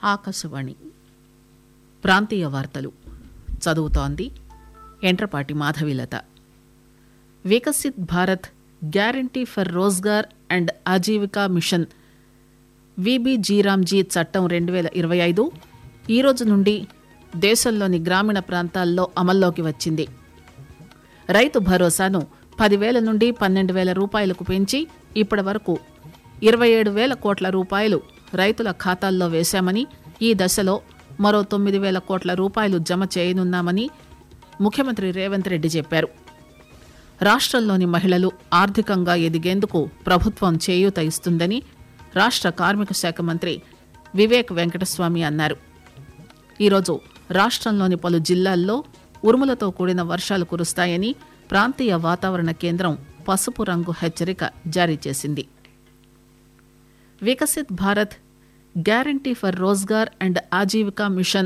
ఆకాశవాణి ప్రాంతీయ వార్తలు చదువుతోంది Yentrapati Madhavilatha Viksit Bharat guarantee for Rozgar and Ajeevika mission VB G RAM G చట్టం రెండు వేల ఇరవై ఐదు ఈ రోజు నుండి దేశంలోని గ్రామీణ ప్రాంతాల్లో అమల్లోకి వచ్చింది రైతు భరోసాను పదివేల నుండి పన్నెండు వేల రూపాయలకు పెంచి ఇప్పటి వరకు ఇరవై ఏడు వేల కోట్ల రూపాయలు రైతుల ఖాతాల్లో వేశామని ఈ దశలో మరో తొమ్మిది వేల కోట్ల రూపాయలు జమ చేయనున్నామని ముఖ్యమంత్రి రేవంత్ రెడ్డి చెప్పారు రాష్ట్రంలోని మహిళలు ఆర్థికంగా ఎదిగేందుకు ప్రభుత్వం చేయూత ఇస్తుందని రాష్ట్ర కార్మిక శాఖ మంత్రి వివేక్ వెంకటస్వామి అన్నారు ఈరోజు రాష్ట్రంలోని పలు జిల్లాల్లో ఉరుములతో కూడిన వర్షాలు కురుస్తాయని ప్రాంతీయ వాతావరణ కేంద్రం పసుపు రంగు హెచ్చరిక జారీ చేసింది Viksit Bharat guarantee for Rozgar and Ajeevika mission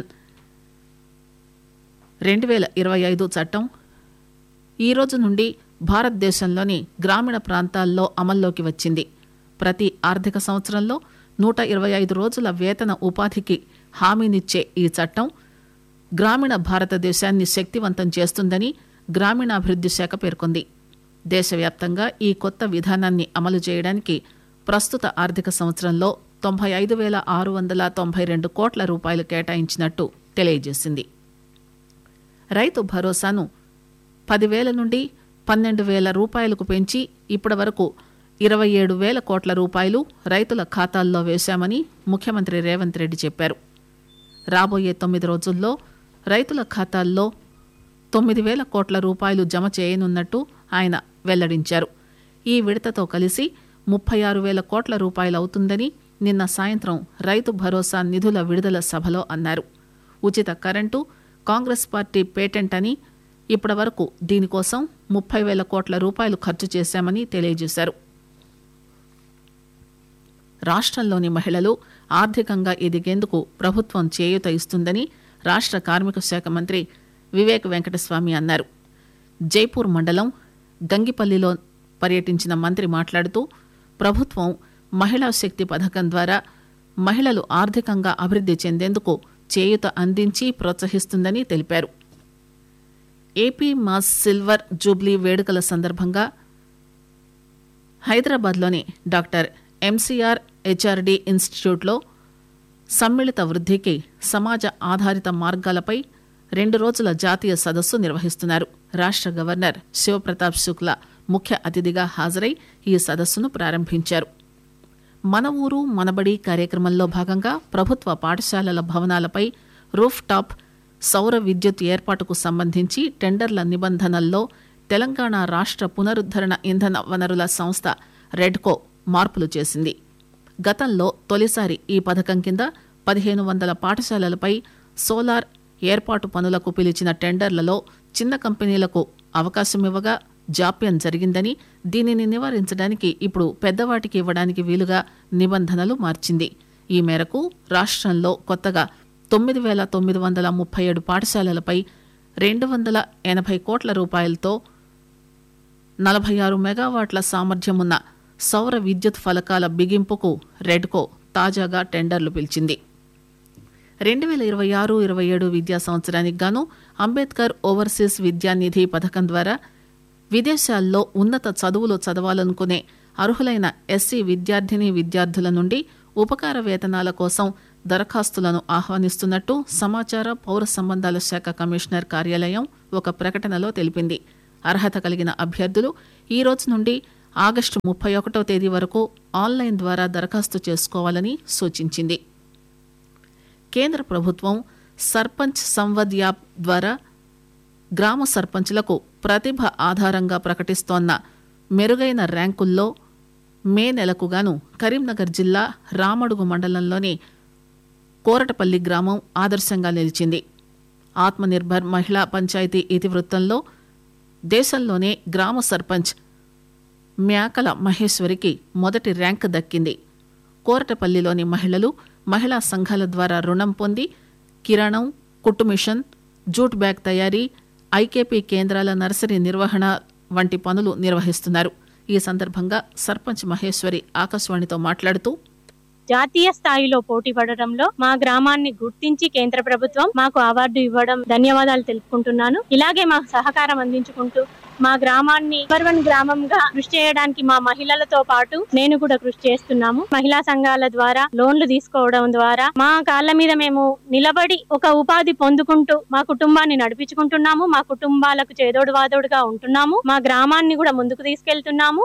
రెండు వేల ఇరవై ఐదు చట్టం ఈ రోజు నుండి భారతదేశంలోని గ్రామీణ ప్రాంతాల్లో అమల్లోకి వచ్చింది ప్రతి ఆర్థిక సంవత్సరంలో నూట ఇరవై ఐదు రోజుల వేతన ఉపాధికి హామీనిచ్చే ఈ చట్టం గ్రామీణ భారతదేశాన్ని శక్తివంతం చేస్తుందని గ్రామీణాభివృద్ది శాఖ పేర్కొంది దేశవ్యాప్తంగా ఈ కొత్త విధానాన్ని అమలు చేయడానికి ప్రస్తుత ఆర్థిక సంవత్సరంలో తొంభై ఐదు వేల ఆరు వందల తొంభై రెండు కోట్ల రూపాయలు కేటాయించినట్టు తెలియజేసింది రైతు భరోసాను పదివేల నుండి పన్నెండు వేల రూపాయలకు పెంచి ఇప్పటి వరకు ఇరవై ఏడు వేల కోట్ల రూపాయలు రైతుల ఖాతాల్లో వేశామని ముఖ్యమంత్రి రేవంత్ రెడ్డి చెప్పారు రాబోయే తొమ్మిది రోజుల్లో రైతుల ఖాతాల్లో తొమ్మిది వేల కోట్ల రూపాయలు జమ చేయనున్నట్టు ఆయన వెల్లడించారు ఈ విడతతో కలిసి ముప్పై ఆరు వేల కోట్ల రూపాయలు అవుతుందని నిన్న సాయంత్రం రైతు భరోసా నిధుల విడుదల సభలో అన్నారు ఉచిత కరెంటు కాంగ్రెస్ పార్టీ పేటెంట్ అని ఇప్పటి వరకు దీనికోసం ముప్పై వేల కోట్ల రూపాయలు ఖర్చు చేశామని తెలియజేశారు రాష్ట్రంలోని మహిళలు ఆర్థికంగా ఎదిగేందుకు ప్రభుత్వం చేయూత ఇస్తుందని రాష్ట్ర కార్మిక శాఖ మంత్రి వివేక్ వెంకటస్వామి అన్నారు జైపూర్ మండలం గంగిపల్లిలో పర్యటించిన మంత్రి మాట్లాడుతూ ప్రభుత్వం మహిళా శక్తి పథకం ద్వారా మహిళలు ఆర్థికంగా అభివృద్ది చెందేందుకు చేయూత అందించి ప్రోత్సహిస్తుందని తెలిపారు ఏపీ మాస్ సిల్వర్ జూబ్లీ వేడుకల సందర్భంగా హైదరాబాద్లోని డాక్టర్ ఎంసీఆర్ హెచ్ఆర్డి ఇన్స్టిట్యూట్లో సమ్మిళిత వృద్ధికి సమాజ ఆధారిత మార్గాలపై రెండు రోజుల జాతీయ సదస్సు నిర్వహిస్తున్నారు రాష్ట్ర గవర్నర్ శివప్రతాప్ శుక్లా ముఖ్య అతిథిగా హాజరై ఈ సదస్సును ప్రారంభించారు మన ఊరు మనబడి కార్యక్రమంలో భాగంగా ప్రభుత్వ పాఠశాలల భవనాలపై రూఫ్ టాప్ సౌర విద్యుత్ ఏర్పాటుకు సంబంధించి టెండర్ల నిబంధనల్లో తెలంగాణ రాష్ట్ర పునరుద్దరణ ఇంధన వనరుల సంస్థ రెడ్కో మార్పులు చేసింది గతంలో తొలిసారి ఈ పథకం కింద పదిహేను వందల పాఠశాలలపై సోలార్ ఏర్పాటు పనులకు పిలిచిన టెండర్లలో చిన్న కంపెనీలకు అవకాశమివ్వగా జాప్యం జరిగిందని దీనిని నివారించడానికి ఇప్పుడు పెద్దవాటికి ఇవ్వడానికి వీలుగా నిబంధనలు మార్చింది ఈ మేరకు రాష్ట్రంలో కొత్తగా తొమ్మిది వేల తొమ్మిది వందల ముప్పై ఏడు పాఠశాలలపై రెండు వందల ఎనభై కోట్ల రూపాయలతో నలభై ఆరు మెగావాట్ల సామర్థ్యం ఉన్న సౌర విద్యుత్ ఫలకాల బిగింపుకు రెడ్కో తాజాగా టెండర్లు పిలిచింది రెండు వేల ఇరవై ఆరు ఇరవై ఏడు విద్యా సంవత్సరానికి గాను అంబేద్కర్ ఓవర్సీస్ విద్యానిధి పథకం ద్వారా విదేశాల్లో ఉన్నత చదువులు చదవాలనుకునే అర్హులైన ఎస్సీ విద్యార్థిని విద్యార్థుల నుండి ఉపకార వేతనాల కోసం దరఖాస్తులను ఆహ్వానిస్తున్నట్టు సమాచార పౌర సంబంధాల శాఖ కమిషనర్ కార్యాలయం ఒక ప్రకటనలో తెలిపింది అర్హత కలిగిన అభ్యర్థులు ఈ రోజు నుండి ఆగస్టు ముప్పై ఒకటో తేదీ వరకు ఆన్లైన్ ద్వారా దరఖాస్తు చేసుకోవాలని సూచించింది కేంద్ర ప్రభుత్వం సర్పంచ్ సంవద్ యాప్ ద్వారా గ్రామ సర్పంచ్లకు ప్రతిభ ఆధారంగా ప్రకటిస్తోన్న మెరుగైన ర్యాంకుల్లో మే నెలకు గాను కరీంనగర్ జిల్లా రామడుగు మండలంలోని కోరటపల్లి గ్రామం ఆదర్శంగా నిలిచింది ఆత్మనిర్భర్ మహిళా పంచాయతీ ఇతివృత్తంలో దేశంలోనే గ్రామ సర్పంచ్ మ్యాకల మహేశ్వరికి మొదటి ర్యాంక్ దక్కింది కోరటపల్లిలోని మహిళలు మహిళా సంఘాల ద్వారా రుణం పొంది కిరాణం కుట్టు మిషన్ జూట్ బ్యాగ్ తయారీ ఐకేపీ కేంద్రాల నర్సరీ నిర్వహణ వంటి పనులు నిర్వహిస్తున్నారు ఈ సందర్భంగా సర్పంచ్ మహేశ్వరి ఆకాశవాణితో మాట్లాడుతూ జాతీయ స్థాయిలో పోటీ పడడంలో మా గ్రామాన్ని గుర్తించి కేంద్ర ప్రభుత్వం మాకు అవార్డు ఇవ్వడం ధన్యవాదాలు తెలుపుకుంటున్నాను ఇలాగే మాకు సహకారం అందించుకుంటూ మా గ్రామాన్ని నెంబర్ వన్ గ్రామంగా కృషి చేయడానికి మా మహిళలతో పాటు నేను కూడా కృషి చేస్తున్నాము మహిళా సంఘాల ద్వారా లోన్లు తీసుకోవడం ద్వారా మా కాళ్ళ మీద మేము నిలబడి ఒక ఉపాధి పొందుకుంటూ మా కుటుంబాన్ని నడిపించుకుంటున్నాము మా కుటుంబాలకు చేదోడు వాదోడుగా ఉంటున్నాము మా గ్రామాన్ని కూడా ముందుకు తీసుకెళ్తున్నాము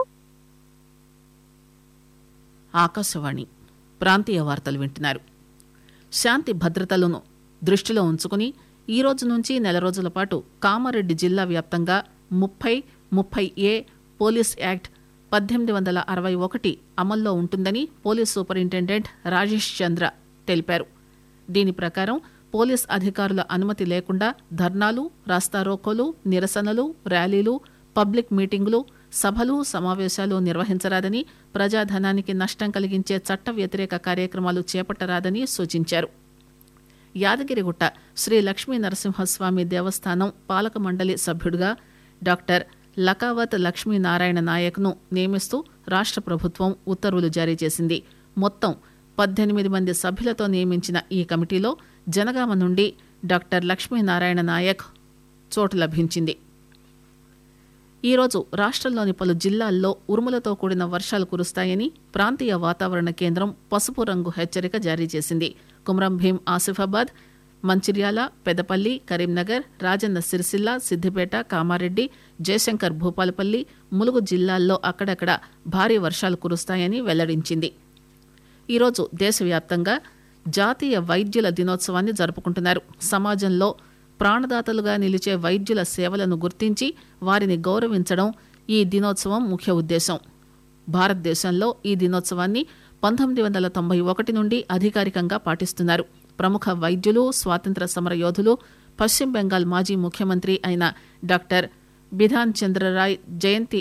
ఆకాశవాణి ప్రాంతీయ వార్తలు వింటున్నారు శాంతి భద్రతలను దృష్టిలో ఉంచుకుని ఈ రోజు నుంచి నెల రోజుల పాటు కామారెడ్డి జిల్లా వ్యాప్తంగా ముప్పై ముప్పై ఏ పోలీస్ యాక్ట్ పద్దెనిమిది వందల అరవై ఒకటి అమల్లో ఉంటుందని పోలీస్ సూపరింటెండెంట్ రాజేష్ చంద్ర తెలిపారు దీని ప్రకారం పోలీస్ అధికారుల అనుమతి లేకుండా ధర్నాలు రాస్తారోకోలు నిరసనలు ర్యాలీలు పబ్లిక్ మీటింగులు సభలు సమావేశాలు నిర్వహించరాదని ప్రజాధనానికి నష్టం కలిగించే చట్ట వ్యతిరేక కార్యక్రమాలు చేపట్టరాదని సూచించారు యాదగిరిగుట్ట శ్రీ లక్ష్మీ నరసింహస్వామి దేవస్థానం పాలక మండలి సభ్యుడిగా డాక్టర్ లకావత్ లక్ష్మీనారాయణ నాయక్ను నియమిస్తూ రాష్ట్ర ప్రభుత్వం ఉత్తర్వులు జారీ చేసింది మొత్తం పద్దెనిమిది మంది సభ్యులతో నియమించిన ఈ కమిటీలో జనగామ నుండి డాక్టర్ లక్ష్మీనారాయణ నాయక్ చోటు లభించింది ఈరోజు రాష్ట్రంలోని పలు జిల్లాల్లో ఉరుములతో కూడిన వర్షాలు కురుస్తాయని ప్రాంతీయ వాతావరణ కేంద్రం పసుపు రంగు హెచ్చరిక జారీ చేసింది కుమ్రం భీం ఆసిఫాబాద్ మంచిర్యాల పెదపల్లి కరీంనగర్ రాజన్న సిరిసిల్ల సిద్దిపేట కామారెడ్డి జయశంకర్ భూపాలపల్లి ములుగు జిల్లాల్లో అక్కడక్కడ భారీ వర్షాలు కురుస్తాయని వెల్లడించింది ఈరోజు దేశవ్యాప్తంగా జాతీయ వైద్యుల దినోత్సవాన్ని జరుపుకుంటున్నారు సమాజంలో ప్రాణదాతలుగా నిలిచే వైద్యుల సేవలను గుర్తించి వారిని గౌరవించడం ఈ దినోత్సవం ముఖ్య ఉద్దేశం భారతదేశంలో ఈ దినోత్సవాన్ని పంతొమ్మిది వందల తొంభై ఒకటి నుండి అధికారికంగా పాటిస్తున్నారు ప్రముఖ వైద్యులు స్వాతంత్ర సమర యోధులు పశ్చిమ బెంగాల్ మాజీ ముఖ్యమంత్రి అయిన డాక్టర్ బిధాన్ చంద్రరాయ్ జయంతి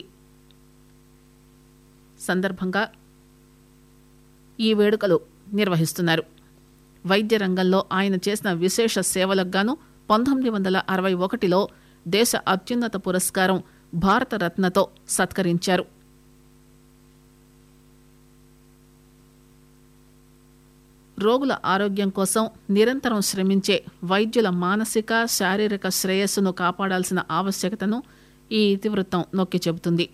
సందర్భంగా ఈ వేడుకలు నిర్వహిస్తున్నారు వైద్య రంగంలో ఆయన చేసిన విశేష సేవలకు గాను పంతొమ్మిది వందల అరవై ఒకటిలో దేశ అత్యున్నత పురస్కారం భారతరత్నతో సత్కరించారు రోగుల ఆరోగ్యం కోసం నిరంతరం శ్రమించే వైద్యుల మానసిక శారీరక శ్రేయస్సును కాపాడాల్సిన ఆవశ్యకతను ఈ ఇతివృత్తం నొక్కి చెబుతుంది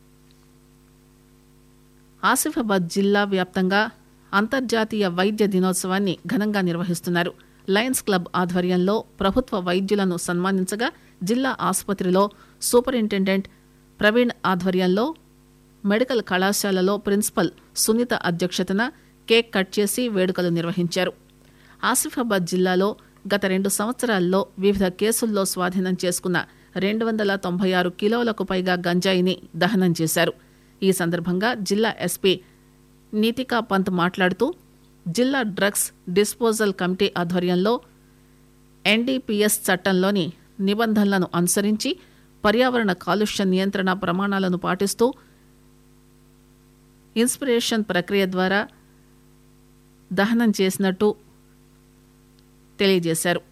ఆసిఫాబాద్ జిల్లా వ్యాప్తంగా అంతర్జాతీయ వైద్య దినోత్సవాన్ని ఘనంగా నిర్వహిస్తున్నారు లయన్స్ క్లబ్ ఆధ్వర్యంలో ప్రభుత్వ వైద్యులను సన్మానించగా జిల్లా ఆసుపత్రిలో సూపరింటెండెంట్ ప్రవీణ్ ఆధ్వర్యంలో మెడికల్ కళాశాలలో ప్రిన్సిపల్ సునీత అధ్యక్షతన కేక్ కట్ చేసి వేడుకలు నిర్వహించారు ఆసిఫాబాద్ జిల్లాలో గత రెండు సంవత్సరాల్లో వివిధ కేసుల్లో స్వాధీనం చేసుకున్న రెండు వందల తొంభై ఆరు కిలోలకు పైగా గంజాయిని దహనం చేశారు ఈ సందర్భంగా జిల్లా ఎస్పీ నీతికా పంత్ మాట్లాడుతూ జిల్లా డ్రగ్స్ డిస్పోజల్ కమిటీ ఆధ్వర్యంలో ఎన్డీపీఎస్ చట్టంలోని నిబంధనలను అనుసరించి పర్యావరణ కాలుష్య నియంత్రణ ప్రమాణాలను పాటిస్తూ ఇన్స్పిరేషన్ ప్రక్రియ ద్వారా దహనం చేసినట్టు తెలియజేశారు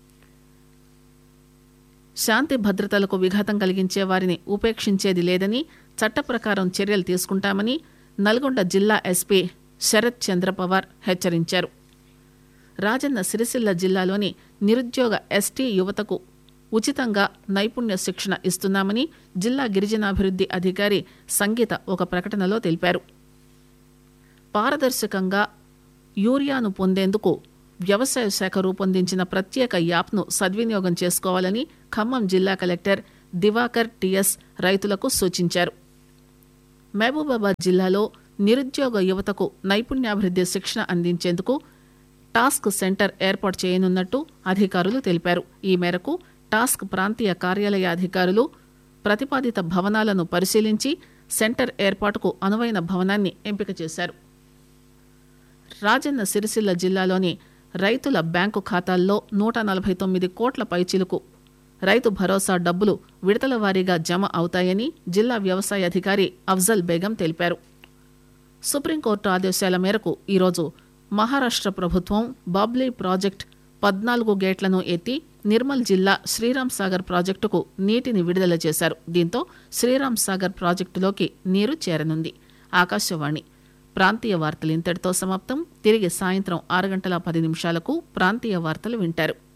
శాంతి భద్రతలకు విఘాతం కలిగించే వారిని ఉపేక్షించేది లేదని చట్ట ప్రకారం చర్యలు తీసుకుంటామని నల్గొండ జిల్లా ఎస్పీ శరత్ చంద్రపవార్ హెచ్చరించారు రాజన్న సిరిసిల్ల జిల్లాలోని నిరుద్యోగ ఎస్టీ యువతకు ఉచితంగా నైపుణ్య శిక్షణ ఇస్తున్నామని జిల్లా గిరిజనాభివృద్ది అధికారి సంగీత ఒక ప్రకటనలో తెలిపారు పారదర్శకంగా యూరియాను పొందేందుకు వ్యవసాయ శాఖ రూపొందించిన ప్రత్యేక యాప్ను సద్వినియోగం చేసుకోవాలని ఖమ్మం జిల్లా కలెక్టర్ దివాకర్ టిఎస్ రైతులకు సూచించారు మహబూబాబాద్ జిల్లాలో నిరుద్యోగ యువతకు నైపుణ్యాభివృద్ది శిక్షణ అందించేందుకు టాస్క్ సెంటర్ ఏర్పాటు చేయనున్నట్టు అధికారులు తెలిపారు ఈ మేరకు టాస్క్ ప్రాంతీయ కార్యాలయ అధికారులు ప్రతిపాదిత భవనాలను పరిశీలించి సెంటర్ ఏర్పాటుకు అనువైన భవనాన్ని ఎంపిక చేశారు రాజన్న సిరిసిల్ల జిల్లాలోని రైతుల బ్యాంకు ఖాతాల్లో నూట నలభై తొమ్మిది కోట్ల పైచిలుకు రైతు భరోసా డబ్బులు విడతల వారీగా జమ అవుతాయని జిల్లా వ్యవసాయ అధికారి అఫ్జల్ బేగం తెలిపారు సుప్రీంకోర్టు ఆదేశాల మేరకు ఈరోజు మహారాష్ట్ర ప్రభుత్వం బాబ్లీ ప్రాజెక్ట్ పద్నాలుగు గేట్లను ఎత్తి నిర్మల్ జిల్లా శ్రీరామ్ సాగర్ ప్రాజెక్టుకు నీటిని విడుదల చేశారు దీంతో శ్రీరామ్ సాగర్ ప్రాజెక్టులోకి నీరు చేరనుంది ఆకాశవాణి ప్రాంతీయ వార్తలు ఇంతటితో సమాప్తం తిరిగి సాయంత్రం ఆరు గంటల పది నిమిషాలకు ప్రాంతీయ వార్తలు వింటారు